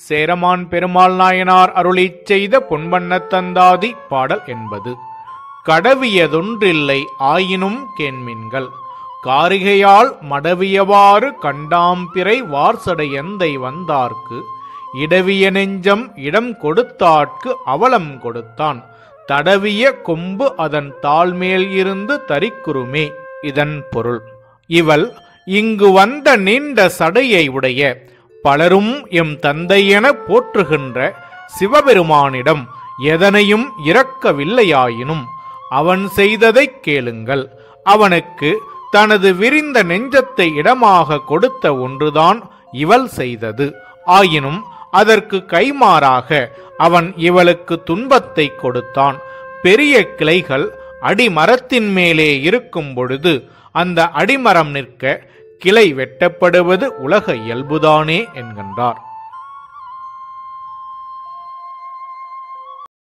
சேரமான் பெருமாள் நாயனார் அருளிச் செய்த பொன்வண்ணத் தந்தாதி பாடல் என்பது கடவியதொன்றில்லை ஆயினும் கேண்மின்கள் காரிகையால் மடவியவாறு கண்டாம்பிறை வார்சடையந்தை வந்தார்க்கு இடவிய நெஞ்சம் இடம் கொடுத்தாட்கு அவலம் கொடுத்தான் தடவிய கொம்பு அதன் தாள்மேல் இருந்து தரிக்குறுமே இதன் பொருள் இவள் இங்கு வந்த நீண்ட சடையை உடைய பலரும் எம் தந்தையென போற்றுகின்ற சிவபெருமானிடம் எதனையும் இறக்கவில்லையாயினும் அவன் செய்ததைக் கேளுங்கள் அவனுக்கு தனது விரிந்த நெஞ்சத்தை இடமாக கொடுத்த ஒன்றுதான் இவள் செய்தது ஆயினும் அதற்கு கைமாறாக அவன் இவளுக்கு துன்பத்தை கொடுத்தான் பெரிய கிளைகள் அடிமரத்தின் மேலே இருக்கும் பொழுது அந்த அடிமரம் நிற்க கிளை வெட்டப்படுவது உலக இயல்புதானே என்கின்றார்